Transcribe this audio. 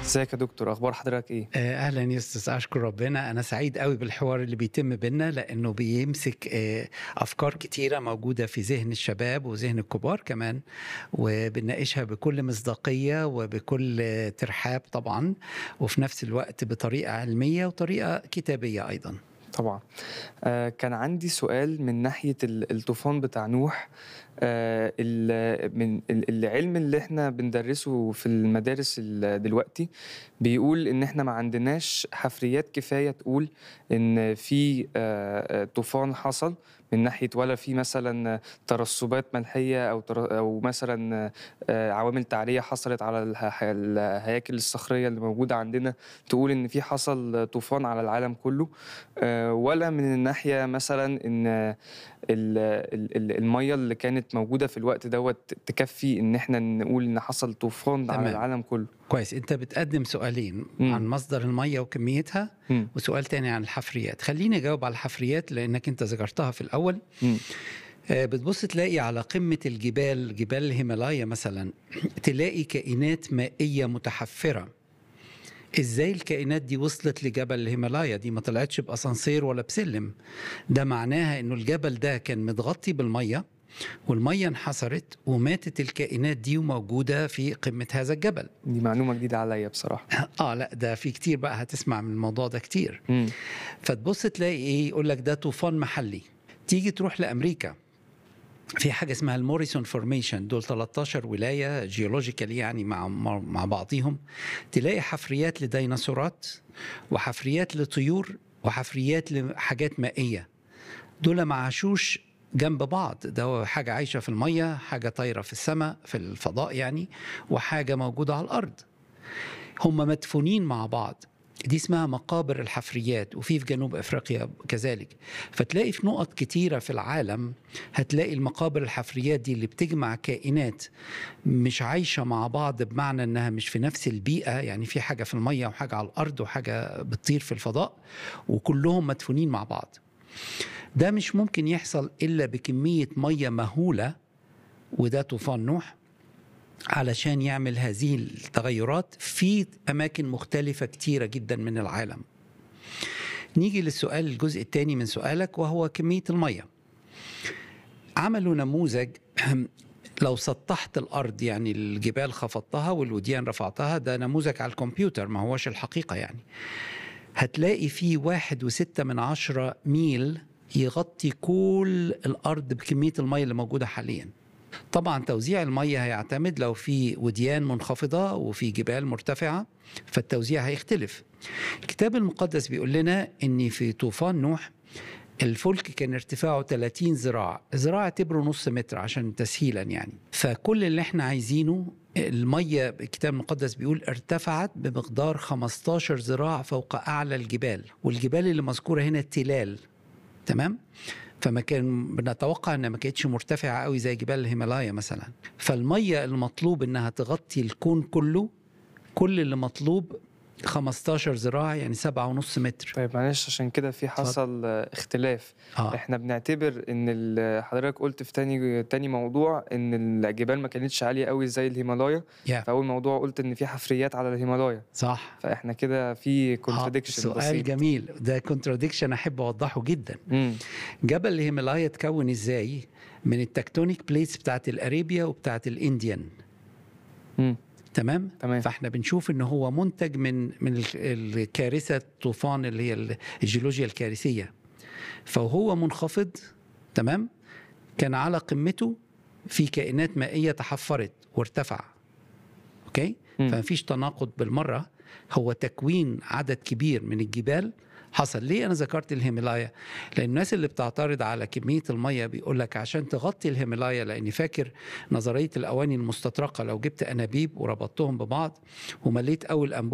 ازيك يا دكتور اخبار حضرتك ايه آه، اهلا يوسف اشكر ربنا انا سعيد قوي بالحوار اللي بيتم بينا لانه بيمسك آه، افكار كتيره موجوده في ذهن الشباب وذهن الكبار كمان وبنناقشها بكل مصداقيه وبكل آه، ترحاب طبعا وفي نفس الوقت بطريقه علميه وطريقه كتابيه ايضا طبعا آه كان عندي سؤال من ناحيه ال- الطوفان بتاع نوح آه ال- من ال- العلم اللي احنا بندرسه في المدارس ال- دلوقتي بيقول ان احنا ما عندناش حفريات كفايه تقول ان في آه آه، طوفان حصل من ناحيه ولا في مثلا ترسبات ملحيه او تر- او مثلا آه، عوامل تعريه حصلت على الح- الهياكل الصخريه اللي موجوده عندنا تقول ان في حصل طوفان على العالم كله آه، ولا من الناحيه مثلا ان ال- ال- ال- الميه اللي كانت موجوده في الوقت دوت تكفي ان احنا نقول ان حصل طوفان على تمام. العالم كله كويس انت بتقدم سؤالين مم. عن مصدر الميه وكميتها مم. وسؤال تاني عن الحفريات خليني اجاوب على الحفريات لانك انت ذكرتها في الاول مم. آه، بتبص تلاقي على قمة الجبال جبال الهيمالايا مثلا تلاقي كائنات مائية متحفرة ازاي الكائنات دي وصلت لجبل الهيمالايا دي ما طلعتش باسانسير ولا بسلم ده معناها انه الجبل ده كان متغطي بالميه والميه انحسرت وماتت الكائنات دي وموجوده في قمه هذا الجبل دي معلومه جديده عليا بصراحه اه لا ده في كتير بقى هتسمع من الموضوع ده كتير مم. فتبص تلاقي ايه يقول لك ده طوفان محلي تيجي تروح لامريكا في حاجه اسمها الموريسون فورميشن دول 13 ولايه جيولوجيكال يعني مع مع مع بعضيهم تلاقي حفريات لديناصورات وحفريات لطيور وحفريات لحاجات مائيه دول ما عاشوش جنب بعض ده حاجه عايشه في الميه حاجه طايره في السماء في الفضاء يعني وحاجه موجوده على الارض هم مدفونين مع بعض دي اسمها مقابر الحفريات وفي في جنوب افريقيا كذلك فتلاقي في نقط كتيره في العالم هتلاقي المقابر الحفريات دي اللي بتجمع كائنات مش عايشه مع بعض بمعنى انها مش في نفس البيئه يعني في حاجه في الميه وحاجه على الارض وحاجه بتطير في الفضاء وكلهم مدفونين مع بعض ده مش ممكن يحصل الا بكميه ميه مهوله وده طوفان نوح علشان يعمل هذه التغيرات في أماكن مختلفة كتيرة جدا من العالم نيجي للسؤال الجزء الثاني من سؤالك وهو كمية المية عملوا نموذج لو سطحت الأرض يعني الجبال خفضتها والوديان رفعتها ده نموذج على الكمبيوتر ما هوش الحقيقة يعني هتلاقي فيه واحد وستة من عشرة ميل يغطي كل الأرض بكمية المية اللي موجودة حالياً طبعا توزيع المية هيعتمد لو في وديان منخفضة وفي جبال مرتفعة فالتوزيع هيختلف الكتاب المقدس بيقول لنا ان في طوفان نوح الفلك كان ارتفاعه 30 ذراع ذراع اعتبره نص متر عشان تسهيلا يعني فكل اللي احنا عايزينه المية الكتاب المقدس بيقول ارتفعت بمقدار 15 ذراع فوق أعلى الجبال والجبال اللي مذكورة هنا التلال تمام فما كان بنتوقع انها ما كانتش مرتفعه قوي زي جبال الهيمالايا مثلا فالميه المطلوب انها تغطي الكون كله كل اللي مطلوب 15 ذراع يعني سبعة ونص متر طيب معلش عشان كده في حصل آه، اختلاف اه احنا بنعتبر ان ال- حضرتك قلت في تاني تاني موضوع ان الجبال ما كانتش عاليه قوي زي الهيمالايا يا فاول موضوع قلت ان في حفريات على الهيمالايا صح فاحنا كده في آه، كونتراديكشن سؤال بسيط جميل ده كونتراديكشن احب اوضحه جدا مم. جبل الهيمالايا اتكون ازاي من التكتونيك بليتس بتاعت الاريبيا وبتاعت الانديان مم. تمام تمام فاحنا بنشوف ان هو منتج من من ال- الكارثه الطوفان اللي هي ال- الجيولوجيا الكارثيه فهو منخفض تمام كان على قمته في كائنات مائيه تحفرت وارتفع اوكي مم. فمفيش تناقض بالمره هو تكوين عدد كبير من الجبال حصل ليه انا ذكرت الهيمالايا لان الناس اللي بتعترض على كميه الميه بيقول لك عشان تغطي الهيمالايا لاني فاكر نظريه الاواني المستطرقه لو جبت انابيب وربطتهم ببعض ومليت اول انبوب